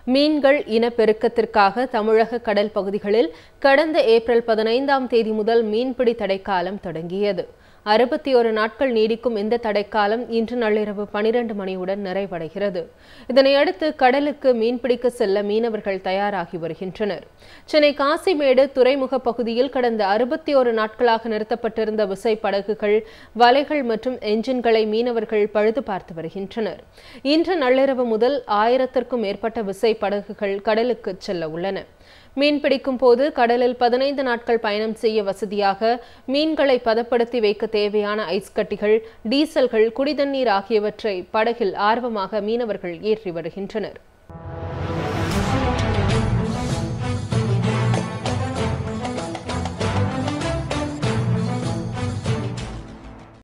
மீன்கள் இனப்பெருக்கத்திற்காக தமிழக கடல் பகுதிகளில் கடந்த ஏப்ரல் பதினைந்தாம் தேதி முதல் மீன்பிடி தடைக்காலம் தொடங்கியது அறுபத்தி ஒரு நாட்கள் நீடிக்கும் இந்த தடைக்காலம் இன்று நள்ளிரவு பனிரெண்டு மணியுடன் நிறைவடைகிறது இதனையடுத்து கடலுக்கு மீன்பிடிக்க செல்ல மீனவர்கள் தயாராகி வருகின்றனர் சென்னை காசிமேடு துறைமுக பகுதியில் கடந்த அறுபத்தி ஒரு நாட்களாக நிறுத்தப்பட்டிருந்த விசை படகுகள் வலைகள் மற்றும் என்ஜின்களை மீனவர்கள் பழுது பார்த்து வருகின்றனர் இன்று நள்ளிரவு முதல் ஆயிரத்திற்கும் மேற்பட்ட விசை படகுகள் கடலுக்கு செல்ல உள்ளன மீன்பிடிக்கும் போது கடலில் பதினைந்து நாட்கள் பயணம் செய்ய வசதியாக மீன்களை பதப்படுத்தி வைக்க தேவையான ஐஸ் கட்டிகள் டீசல்கள் குடிதண்ணீர் ஆகியவற்றை படகில் ஆர்வமாக மீனவர்கள் ஏற்றி வருகின்றனர்